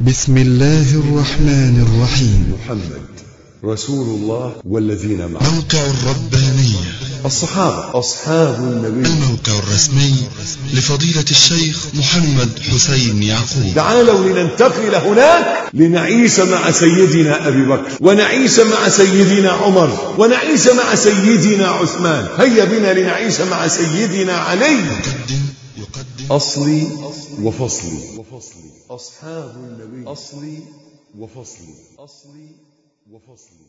بسم الله الرحمن الرحيم محمد رسول الله والذين معه موقع الربانية الصحابة أصحاب النبي الموقع الرسمي لفضيلة الشيخ محمد حسين يعقوب تعالوا لننتقل هناك لنعيش مع سيدنا أبي بكر ونعيش مع سيدنا عمر ونعيش مع سيدنا عثمان هيا بنا لنعيش مع سيدنا علي يقدم يقدم أصلي وفصلي وفصلي أصحاب النبي أصلي وفصلي أصلي وفصلي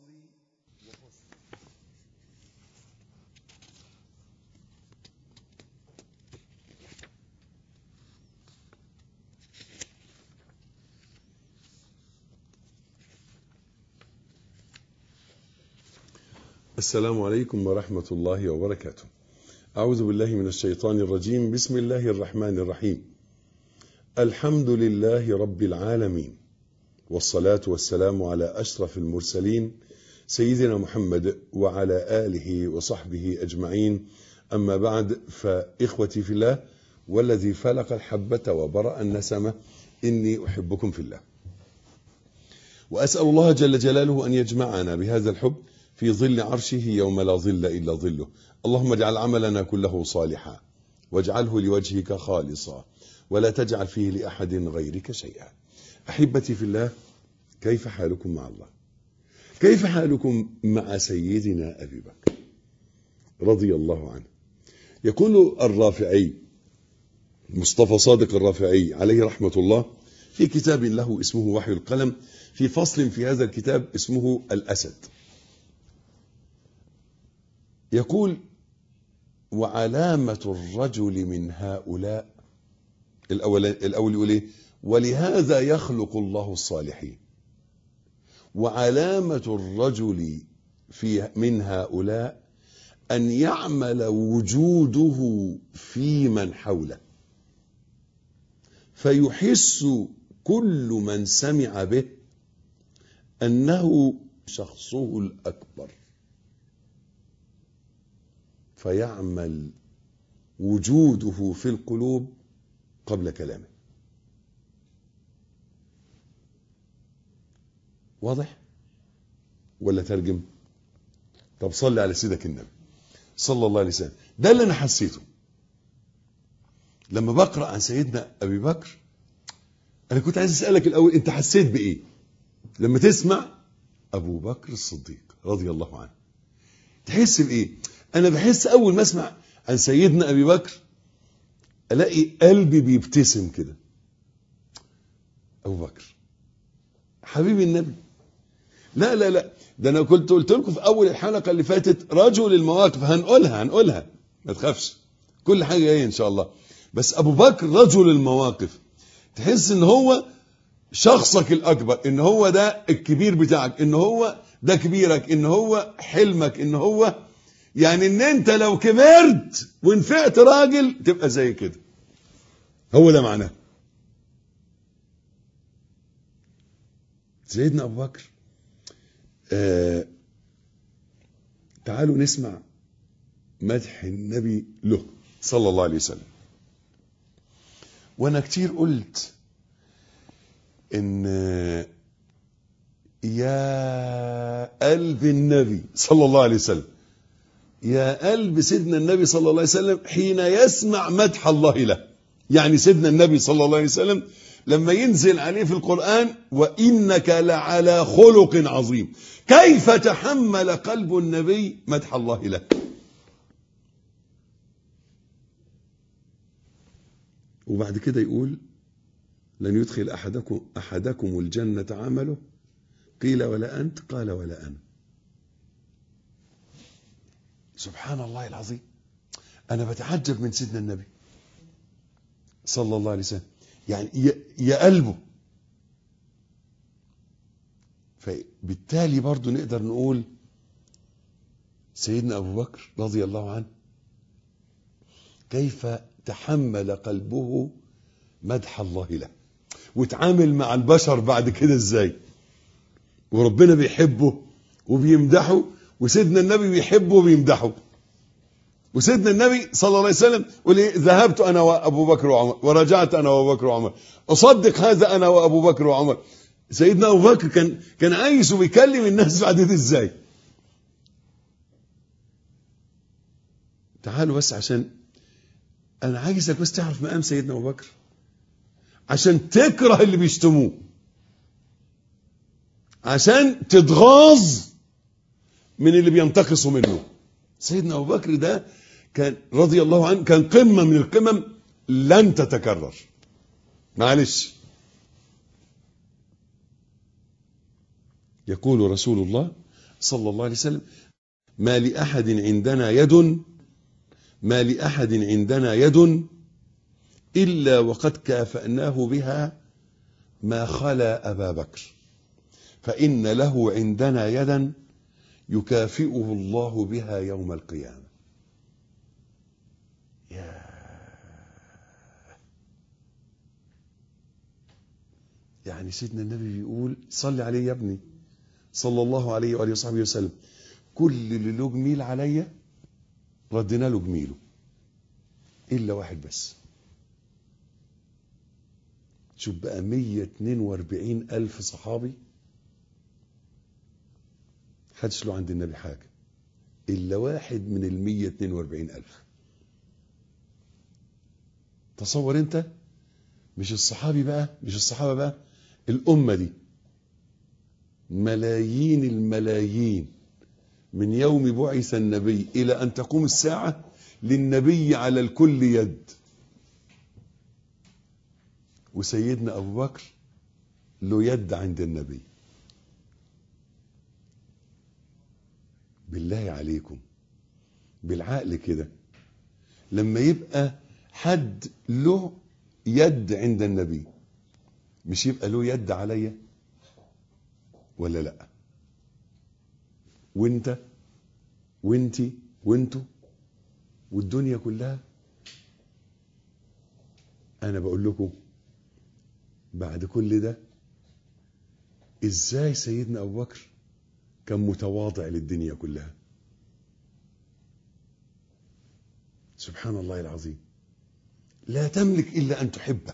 السلام عليكم ورحمة الله وبركاته أعوذ بالله من الشيطان الرجيم بسم الله الرحمن الرحيم الحمد لله رب العالمين والصلاة والسلام على أشرف المرسلين سيدنا محمد وعلى آله وصحبه أجمعين أما بعد فإخوتي في الله والذي فلق الحبة وبرأ النسمة إني أحبكم في الله وأسأل الله جل جلاله أن يجمعنا بهذا الحب في ظل عرشه يوم لا ظل إلا ظله اللهم اجعل عملنا كله صالحا واجعله لوجهك خالصا ولا تجعل فيه لأحد غيرك شيئا أحبتي في الله كيف حالكم مع الله كيف حالكم مع سيدنا أبي بكر رضي الله عنه يقول الرافعي مصطفى صادق الرافعي عليه رحمة الله في كتاب له اسمه وحي القلم في فصل في هذا الكتاب اسمه الأسد يقول وعلامة الرجل من هؤلاء الأول, الأول يقول إيه ولهذا يخلق الله الصالحين وعلامة الرجل في من هؤلاء أن يعمل وجوده في من حوله فيحس كل من سمع به أنه شخصه الأكبر فيعمل وجوده في القلوب قبل كلامه واضح ولا ترجم طب صلي على سيدك النبي صلى الله عليه وسلم ده اللي انا حسيته لما بقرا عن سيدنا ابي بكر انا كنت عايز اسالك الاول انت حسيت بايه لما تسمع ابو بكر الصديق رضي الله عنه تحس بايه انا بحس اول ما اسمع عن سيدنا ابي بكر الاقي قلبي بيبتسم كده ابو بكر حبيبي النبي لا لا لا ده انا كنت قلت لكم في اول الحلقه اللي فاتت رجل المواقف هنقولها هنقولها ما تخافش كل حاجه جايه ان شاء الله بس ابو بكر رجل المواقف تحس ان هو شخصك الاكبر ان هو ده الكبير بتاعك ان هو ده كبيرك ان هو حلمك ان هو يعني ان انت لو كبرت ونفعت راجل تبقى زي كده هو ده معناه سيدنا ابو بكر آه تعالوا نسمع مدح النبي له صلى الله عليه وسلم وانا كتير قلت ان يا قلب النبي صلى الله عليه وسلم يا قلب سيدنا النبي صلى الله عليه وسلم حين يسمع مدح الله له يعني سيدنا النبي صلى الله عليه وسلم لما ينزل عليه في القرآن وإنك لعلى خلق عظيم كيف تحمل قلب النبي مدح الله له وبعد كده يقول لن يدخل أحدكم, أحدكم الجنة عمله قيل ولا أنت قال ولا أنا سبحان الله العظيم أنا بتعجب من سيدنا النبي صلى الله عليه وسلم يعني يا قلبه فبالتالي برضو نقدر نقول سيدنا أبو بكر رضي الله عنه كيف تحمل قلبه مدح الله له وتعامل مع البشر بعد كده ازاي وربنا بيحبه وبيمدحه وسيدنا النبي بيحبه وبيمدحه وسيدنا النبي صلى الله عليه وسلم يقول إيه ذهبت انا وابو بكر وعمر ورجعت انا وابو بكر وعمر اصدق هذا انا وابو بكر وعمر سيدنا ابو بكر كان كان عايش وبيكلم الناس بعد دي ازاي تعالوا بس عشان انا عايزك بس تعرف مقام سيدنا ابو بكر عشان تكره اللي بيشتموه عشان تتغاظ من اللي بينتقصوا منه سيدنا ابو بكر ده كان رضي الله عنه كان قمه من القمم لن تتكرر معلش يقول رسول الله صلى الله عليه وسلم ما لاحد عندنا يد ما لاحد عندنا يد الا وقد كافاناه بها ما خلا ابا بكر فان له عندنا يدا يكافئه الله بها يوم القيامه يا يعني سيدنا النبي بيقول صلي عليه يا ابني صلى الله عليه واله وصحبه وسلم كل اللي له جميل عليا ردنا له جميله الا واحد بس شوف بقى 142 الف صحابي حدش له عند النبي حاجه الا واحد من ال 142 الف تصور انت مش الصحابي بقى مش الصحابه بقى الامه دي ملايين الملايين من يوم بعث النبي الى ان تقوم الساعه للنبي على الكل يد وسيدنا ابو بكر له يد عند النبي بالله عليكم بالعقل كده لما يبقى حد له يد عند النبي مش يبقى له يد عليا ولا لا وانت وانتي وانتو والدنيا كلها انا بقول لكم بعد كل ده ازاي سيدنا ابو بكر كان متواضع للدنيا كلها سبحان الله العظيم لا تملك الا ان تحبه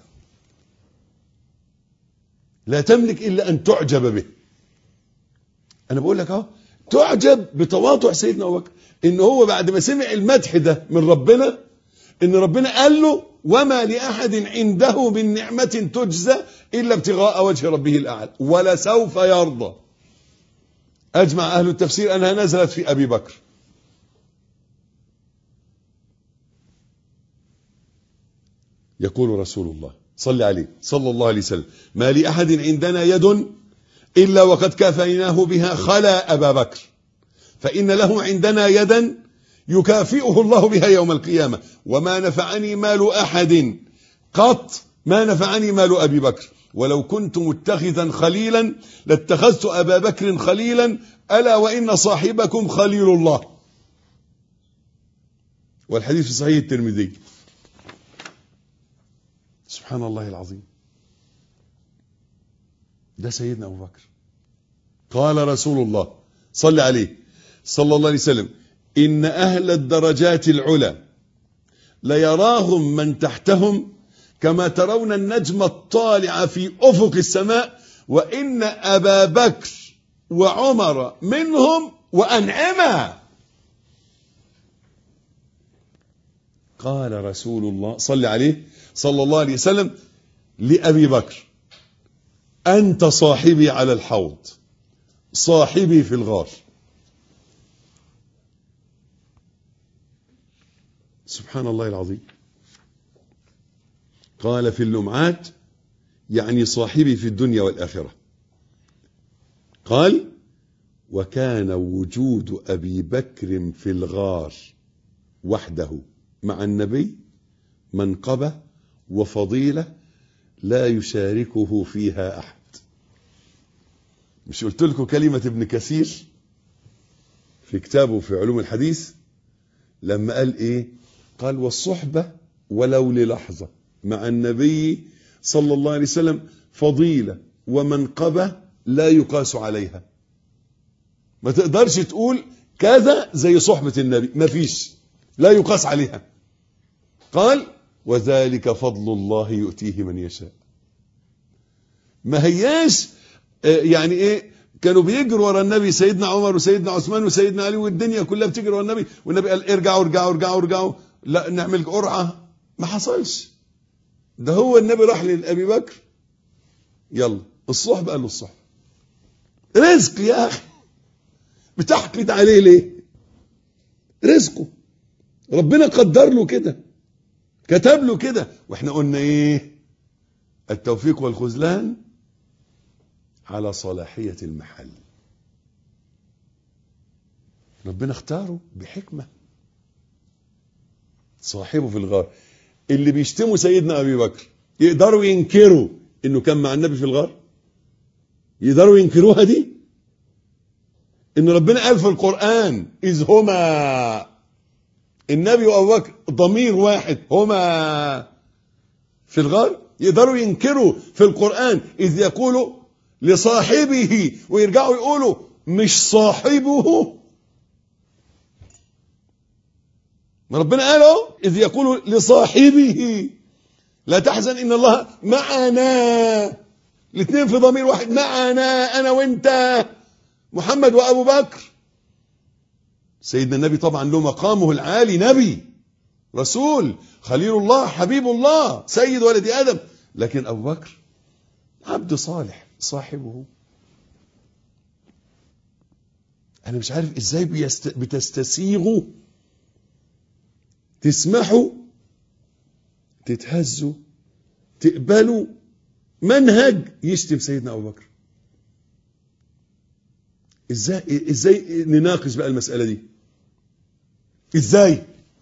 لا تملك الا ان تعجب به انا بقول لك اهو تعجب بتواضع سيدنا ابو بكر ان هو بعد ما سمع المدح ده من ربنا ان ربنا قال له وما لاحد عنده من نعمه تجزى الا ابتغاء وجه ربه الاعلى ولسوف يرضى اجمع اهل التفسير انها نزلت في ابي بكر يقول رسول الله صلى عليه صلى الله عليه وسلم ما لاحد عندنا يد الا وقد كافيناه بها خلا ابا بكر فان له عندنا يدا يكافئه الله بها يوم القيامه وما نفعني مال احد قط ما نفعني مال ابي بكر ولو كنت متخذا خليلا لاتخذت ابا بكر خليلا الا وان صاحبكم خليل الله والحديث في صحيح الترمذي سبحان الله العظيم ده سيدنا ابو بكر قال رسول الله صلى عليه صلى الله عليه وسلم ان اهل الدرجات العلى ليراهم من تحتهم كما ترون النجم الطالع في افق السماء وان ابا بكر وعمر منهم وانعما قال رسول الله صلى عليه صلى الله عليه وسلم لابي بكر انت صاحبي على الحوض صاحبي في الغار سبحان الله العظيم قال في اللمعات يعني صاحبي في الدنيا والآخرة قال وكان وجود أبي بكر في الغار وحده مع النبي منقبة وفضيلة لا يشاركه فيها أحد مش قلت لكم كلمة ابن كثير في كتابه في علوم الحديث لما قال ايه قال والصحبة ولو للحظة مع النبي صلى الله عليه وسلم فضيلة ومنقبة لا يقاس عليها ما تقدرش تقول كذا زي صحبة النبي ما فيش لا يقاس عليها قال وذلك فضل الله يؤتيه من يشاء ما هياش آه، يعني ايه كانوا بيجروا ورا النبي سيدنا عمر وسيدنا عثمان وسيدنا علي والدنيا كلها بتجري ورا النبي والنبي قال ارجعوا ارجعوا ارجعوا ارجعوا لا نعمل قرعه ما حصلش ده هو النبي راح لابي بكر يلا الصحبه قال له الصحبه رزق يا اخي بتحقد عليه ليه رزقه ربنا قدر له كده كتب له كده واحنا قلنا ايه التوفيق والخذلان على صلاحية المحل ربنا اختاره بحكمة صاحبه في الغار اللي بيشتموا سيدنا أبي بكر يقدروا ينكروا انه كان مع النبي في الغار يقدروا ينكروها دي ان ربنا قال في القرآن إذ هما النبي وأبو بكر ضمير واحد هما في الغار يقدروا ينكروا في القرآن إذ يقولوا لصاحبه ويرجعوا يقولوا مش صاحبه ما ربنا قال اهو إذ يقولوا لصاحبه لا تحزن إن الله معنا الاثنين في ضمير واحد معنا أنا وأنت محمد وأبو بكر سيدنا النبي طبعا له مقامه العالي نبي رسول خليل الله حبيب الله سيد ولد آدم لكن أبو بكر عبد صالح صاحبه أنا مش عارف إزاي بيست... بتستسيغوا تسمحوا تتهزوا تقبلوا منهج يشتم سيدنا أبو بكر ازاي ازاي نناقش بقى المسألة دي ازاي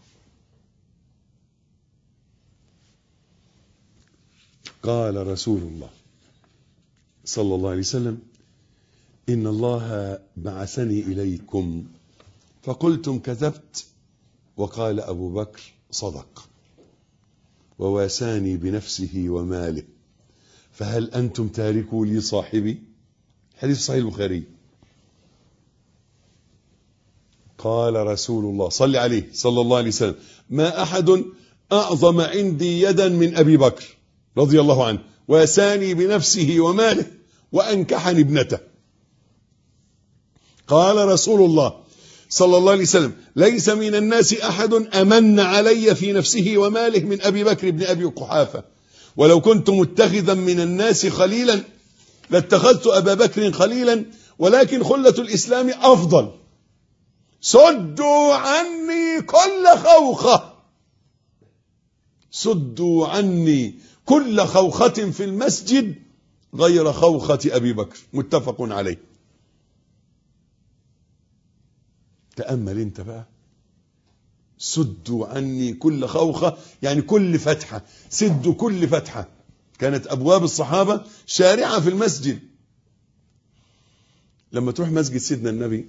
قال رسول الله صلى الله عليه وسلم إن الله بعثني إليكم فقلتم كذبت وقال أبو بكر صدق وواساني بنفسه وماله فهل أنتم تاركوا لي صاحبي حديث صحيح البخاري قال رسول الله صلى عليه صلى الله عليه وسلم ما أحد أعظم عندي يدا من أبي بكر رضي الله عنه واساني بنفسه وماله وأنكحني ابنته قال رسول الله صلى الله عليه وسلم ليس من الناس أحد أمن علي في نفسه وماله من أبي بكر بن أبي قحافة ولو كنت متخذا من الناس خليلا لاتخذت أبا بكر خليلا ولكن خلة الإسلام أفضل سدوا عني كل خوخة سدوا عني كل خوخة في المسجد غير خوخة أبي بكر متفق عليه تأمل انت بقى سدوا عني كل خوخة يعني كل فتحة سدوا كل فتحة كانت أبواب الصحابة شارعة في المسجد لما تروح مسجد سيدنا النبي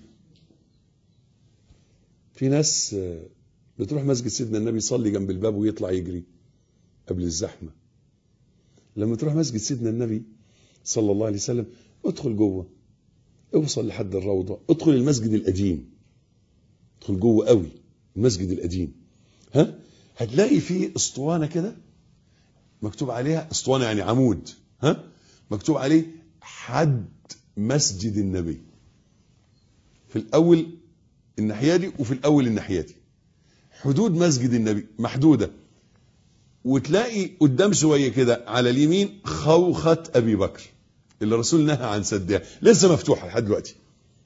في ناس بتروح مسجد سيدنا النبي يصلي جنب الباب ويطلع يجري قبل الزحمة لما تروح مسجد سيدنا النبي صلى الله عليه وسلم ادخل جوه اوصل لحد الروضة ادخل المسجد القديم ادخل جوه قوي المسجد القديم ها هتلاقي فيه اسطوانة كده مكتوب عليها اسطوانة يعني عمود ها مكتوب عليه حد مسجد النبي في الأول الناحية دي وفي الأول الناحية دي حدود مسجد النبي محدودة وتلاقي قدام شوية كده على اليمين خوخة أبي بكر اللي الرسول نهى عن سدها لسه مفتوحة لحد دلوقتي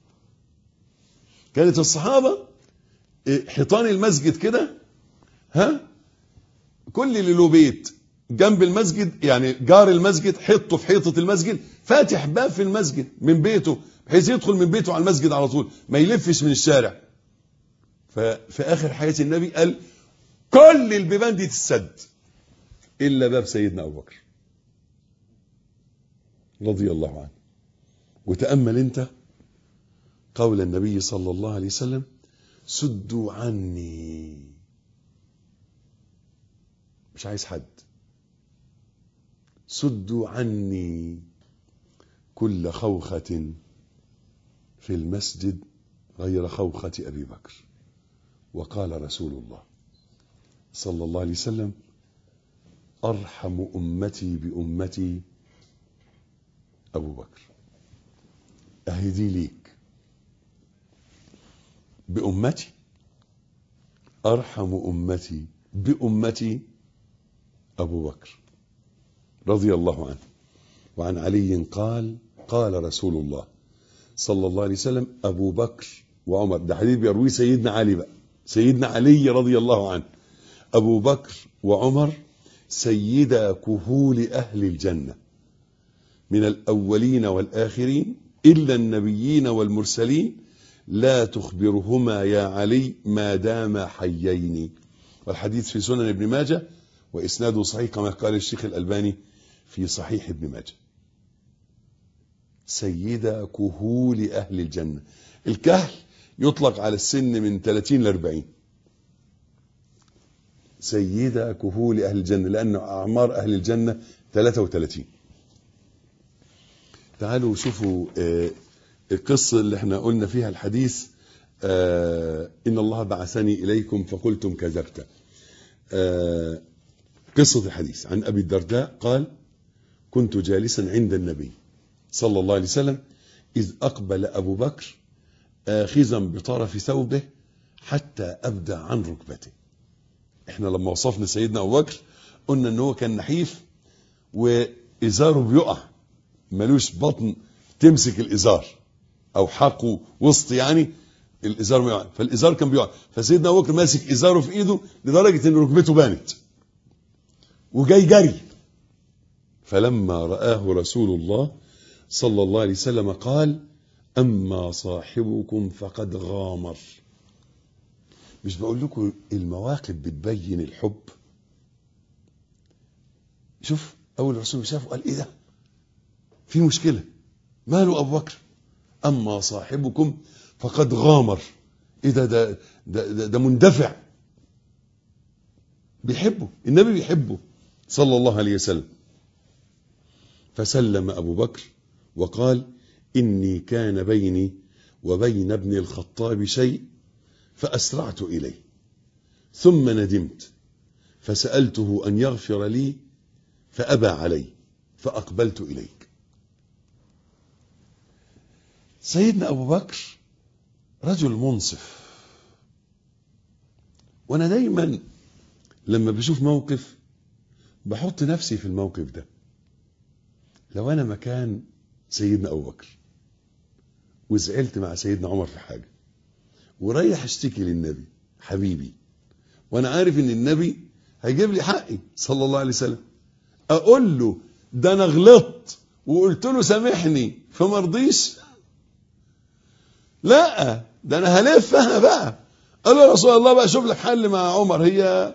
كانت الصحابة حيطان المسجد كده ها كل اللي له بيت جنب المسجد يعني جار المسجد حيطه في حيطة المسجد فاتح باب في المسجد من بيته بحيث يدخل من بيته على المسجد على طول ما يلفش من الشارع ففي آخر حياة النبي قال كل البيبان دي تتسد إلا باب سيدنا أبو بكر رضي الله عنه وتأمل أنت قول النبي صلى الله عليه وسلم سدوا عني مش عايز حد سدوا عني كل خوخة في المسجد غير خوخة أبي بكر وقال رسول الله صلى الله عليه وسلم أرحم أمتي بأمتي أبو بكر أهدي ليك بأمتي أرحم أمتي بأمتي أبو بكر رضي الله عنه وعن علي قال قال رسول الله صلى الله عليه وسلم أبو بكر وعمر ده حديث بيرويه سيدنا علي بقى سيدنا علي رضي الله عنه أبو بكر وعمر سيدا كهول أهل الجنة من الأولين والآخرين إلا النبيين والمرسلين لا تخبرهما يا علي ما داما حيين والحديث في سنن ابن ماجه وإسناده صحيح كما قال الشيخ الألباني في صحيح ابن ماجه سيدا كهول أهل الجنة الكهل يطلق على السن من 30 ل 40 سيدا كهول أهل الجنة لأن أعمار أهل الجنة 33 تعالوا شوفوا آه القصة اللي احنا قلنا فيها الحديث آه إن الله بعثني إليكم فقلتم كذبت آه قصة الحديث عن أبي الدرداء قال كنت جالسا عند النبي صلى الله عليه وسلم إذ أقبل أبو بكر آخذا بطرف ثوبه حتى أبدى عن ركبته احنا لما وصفنا سيدنا أبو بكر قلنا ان هو كان نحيف وإزاره بيقع ملوش بطن تمسك الإزار أو حقه وسط يعني الإزار بيقع فالإزار كان بيقع فسيدنا أبو بكر ماسك إزاره في إيده لدرجة إن ركبته بانت وجاي جري فلما رآه رسول الله صلى الله عليه وسلم قال أما صاحبكم فقد غامر مش بقول لكم المواقف بتبين الحب شوف أول الرسول شافه قال إيه ده في مشكلة ماله أبو بكر أما صاحبكم فقد غامر إيه ده ده ده, ده, ده مندفع بيحبه النبي بيحبه صلى الله عليه وسلم فسلم أبو بكر وقال إني كان بيني وبين ابن الخطاب شيء فأسرعت إليه ثم ندمت فسألته أن يغفر لي فأبى علي فأقبلت إليك سيدنا أبو بكر رجل منصف وأنا دايما لما بشوف موقف بحط نفسي في الموقف ده لو أنا مكان سيدنا أبو بكر وزعلت مع سيدنا عمر في حاجة ورايح اشتكي للنبي حبيبي وانا عارف ان النبي هيجيب لي حقي صلى الله عليه وسلم اقول له ده انا غلطت وقلت له سامحني فما رضيش لا ده انا هلف انا بقى قال له يا رسول الله بقى شوف لك حل مع عمر هي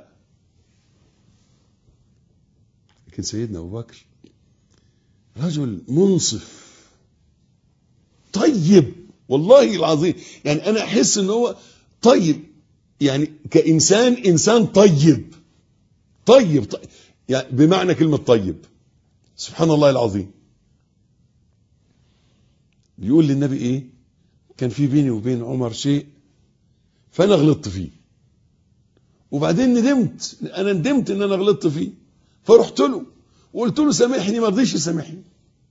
لكن سيدنا ابو بكر رجل منصف طيب والله العظيم يعني انا احس ان هو طيب يعني كانسان انسان طيب طيب, طيب يعني بمعنى كلمه طيب سبحان الله العظيم يقول للنبي ايه كان في بيني وبين عمر شيء فانا غلطت فيه وبعدين ندمت انا ندمت ان انا غلطت فيه فرحت له وقلت له سامحني ما رضيش يسامحني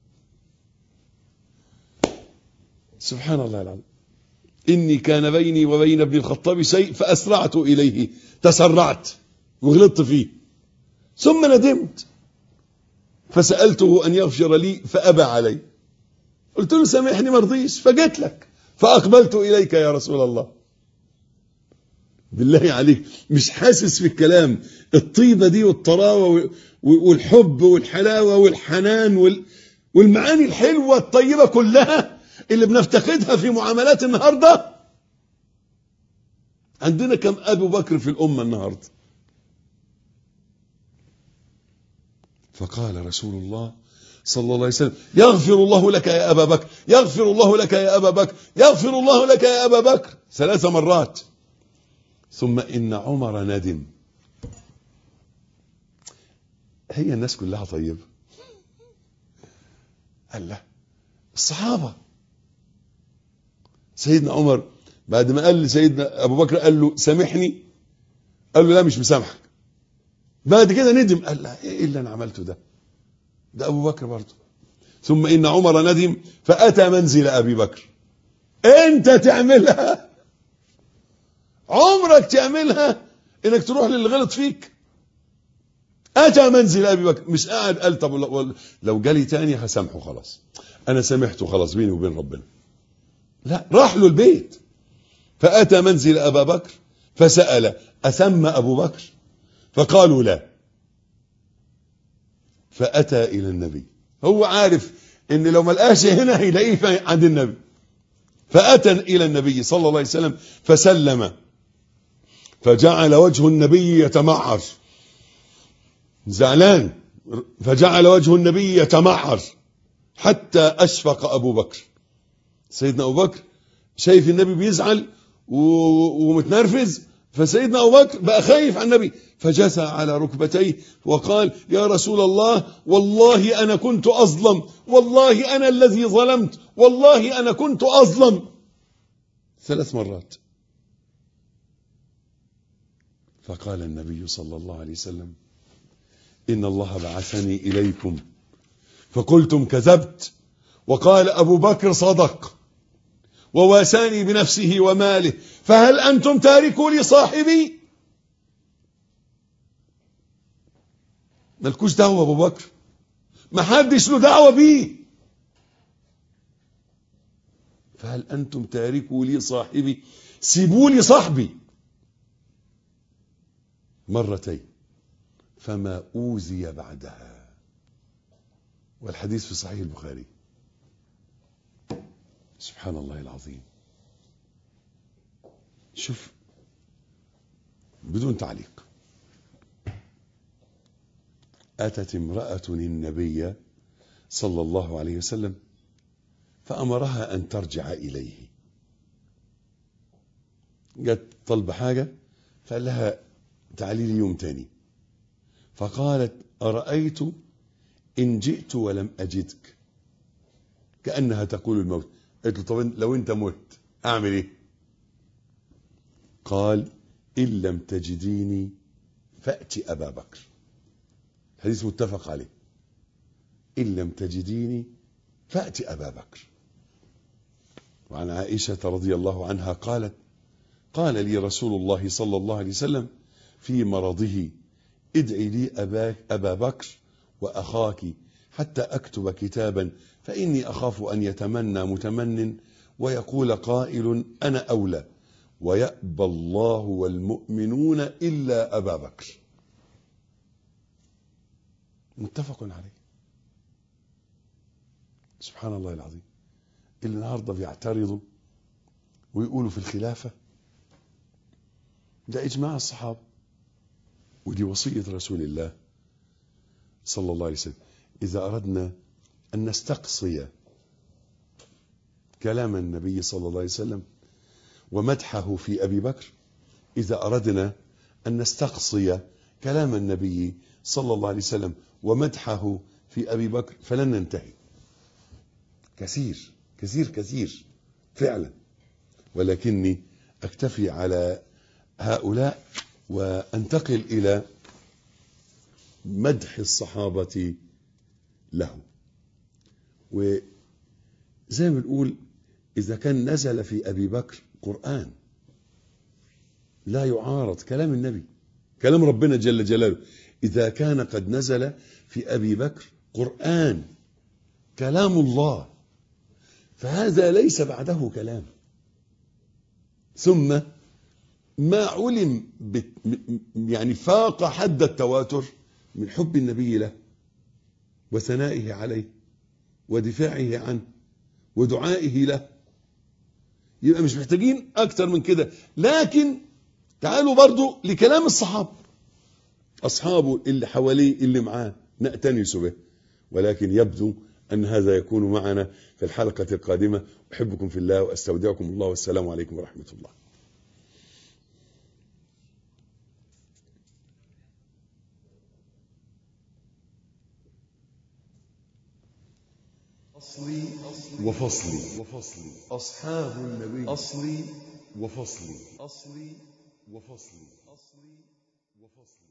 سبحان الله العظيم إني كان بيني وبين ابن الخطاب شيء فأسرعت إليه تسرعت وغلطت فيه ثم ندمت فسألته أن يغفر لي فأبى علي قلت له سامحني ما رضيش فجيت لك فأقبلت إليك يا رسول الله بالله عليك مش حاسس في الكلام الطيبة دي والطراوة والحب والحلاوة والحنان والمعاني الحلوة الطيبة كلها اللي بنفتقدها في معاملات النهاردة عندنا كم أبو بكر في الأمة النهاردة فقال رسول الله صلى الله عليه وسلم يغفر الله لك يا أبا بكر يغفر الله لك يا أبا بكر يغفر الله لك يا أبا بكر ثلاث مرات ثم إن عمر ندم هي الناس كلها طيبة قال لا الصحابة سيدنا عمر بعد ما قال لسيدنا ابو بكر قال له سامحني قال له لا مش مسامحك بعد كده ندم قال لا ايه اللي انا عملته ده ده ابو بكر برضه ثم ان عمر ندم فاتى منزل ابي بكر انت تعملها عمرك تعملها انك تروح للي غلط فيك اتى منزل ابي بكر مش قاعد قال طب لو- لو جالي تاني هسامحه خلاص انا سامحته خلاص بيني وبين ربنا لا راح له البيت فاتى منزل ابا بكر فسال اثم ابو بكر فقالوا لا فاتى الى النبي هو عارف ان لو ما لقاش هنا هيلاقيه في- عند النبي فاتى الى النبي صلى الله عليه وسلم فسلم فجعل وجه النبي يتمعر زعلان فجعل وجه النبي يتمعر حتى اشفق ابو بكر سيدنا ابو بكر شايف النبي بيزعل و- ومتنرفز فسيدنا ابو بكر بقى خايف على النبي فجثى على ركبتيه وقال يا رسول الله والله انا كنت اظلم والله انا الذي ظلمت والله انا كنت اظلم ثلاث مرات فقال النبي صلى الله عليه وسلم ان الله بعثني اليكم فقلتم كذبت وقال ابو بكر صدق وواساني بنفسه وماله فهل انتم تاركوا لي صاحبي مالكوش دعوه ابو بكر ما حدش له دعوه بيه فهل انتم تاركوا لي صاحبي سيبوا لي صاحبي مرتين فما اوذي بعدها والحديث في صحيح البخاري سبحان الله العظيم شوف بدون تعليق أتت امرأة النبي صلى الله عليه وسلم فأمرها أن ترجع إليه جت طلب حاجة فقال لها تعالي لي يوم تاني فقالت أرأيت إن جئت ولم أجدك كأنها تقول الموت قالت له طب لو أنت مت أعمل إيه قال إن لم تجديني فأتي أبا بكر حديث متفق عليه إن لم تجديني فأتي أبا بكر وعن عائشة رضي الله عنها قالت قال لي رسول الله صلى الله عليه وسلم في مرضه ادعي لي أباك أبا بكر وأخاك حتى أكتب كتابا فإني أخاف أن يتمنى متمن ويقول قائل أنا أولى ويأبى الله والمؤمنون إلا أبا بكر متفق عليه سبحان الله العظيم اللي النهارده بيعترضوا ويقولوا في الخلافة ده إجماع الصحابة ودي وصية رسول الله صلى الله عليه وسلم إذا أردنا أن نستقصي كلام النبي صلى الله عليه وسلم ومدحه في أبي بكر إذا أردنا أن نستقصي كلام النبي صلى الله عليه وسلم ومدحه في أبي بكر فلن ننتهي كثير كثير كثير فعلا ولكني أكتفي على هؤلاء وأنتقل إلى مدح الصحابة له وزي ما بنقول إذا كان نزل في أبي بكر قرآن لا يعارض كلام النبي كلام ربنا جل جلاله إذا كان قد نزل في أبي بكر قرآن كلام الله فهذا ليس بعده كلام ثم ما علم بت يعني فاق حد التواتر من حب النبي له وثنائه عليه ودفاعه عنه ودعائه له يبقى مش محتاجين اكتر من كده لكن تعالوا برضو لكلام الصحابة اصحابه اللي حواليه اللي معاه نأتنس به ولكن يبدو ان هذا يكون معنا في الحلقة القادمة احبكم في الله واستودعكم الله والسلام عليكم ورحمة الله أصلي وفصلي وفصلي أصحاب النبي أصلي وفصلي أصلي وفصلي أصلي وفصلي